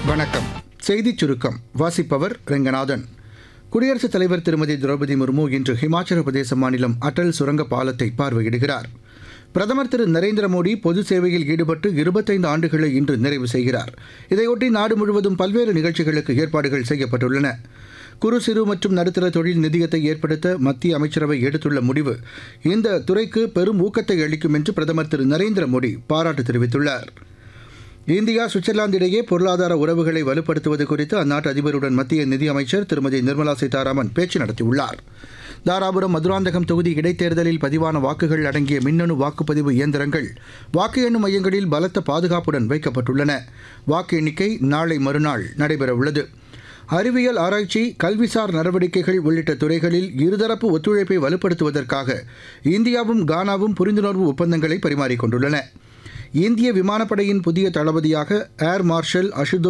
வணக்கம் செய்திச் சுருக்கம் வாசிப்பவர் ரெங்கநாதன் குடியரசுத் தலைவர் திருமதி திரௌபதி முர்மு இன்று ஹிமாச்சல பிரதேச மாநிலம் அடல் சுரங்க பாலத்தை பார்வையிடுகிறார் பிரதமர் திரு நரேந்திர மோடி பொது சேவையில் ஈடுபட்டு இருபத்தைந்து ஆண்டுகளை இன்று நிறைவு செய்கிறார் இதையொட்டி நாடு முழுவதும் பல்வேறு நிகழ்ச்சிகளுக்கு ஏற்பாடுகள் செய்யப்பட்டுள்ளன குறு சிறு மற்றும் நடுத்தர தொழில் நிதியத்தை ஏற்படுத்த மத்திய அமைச்சரவை எடுத்துள்ள முடிவு இந்த துறைக்கு பெரும் ஊக்கத்தை அளிக்கும் என்று பிரதமர் திரு நரேந்திர மோடி பாராட்டு தெரிவித்துள்ளார் இந்தியா சுவிட்சர்லாந்து இடையே பொருளாதார உறவுகளை வலுப்படுத்துவது குறித்து அந்நாட்டு அதிபருடன் மத்திய நிதியமைச்சர் திருமதி நிர்மலா சீதாராமன் பேச்சு நடத்தியுள்ளார் தாராபுரம் மதுராந்தகம் தொகுதி இடைத்தேர்தலில் பதிவான வாக்குகள் அடங்கிய மின்னணு வாக்குப்பதிவு இயந்திரங்கள் வாக்கு எண்ணும் மையங்களில் பலத்த பாதுகாப்புடன் வைக்கப்பட்டுள்ளன வாக்கு எண்ணிக்கை நாளை மறுநாள் நடைபெறவுள்ளது அறிவியல் ஆராய்ச்சி கல்விசார் நடவடிக்கைகள் உள்ளிட்ட துறைகளில் இருதரப்பு ஒத்துழைப்பை வலுப்படுத்துவதற்காக இந்தியாவும் கானாவும் புரிந்துணர்வு ஒப்பந்தங்களை பரிமாறிக்கொண்டுள்ளன இந்திய விமானப்படையின் புதிய தளபதியாக ஏர் மார்ஷல் அசுதோ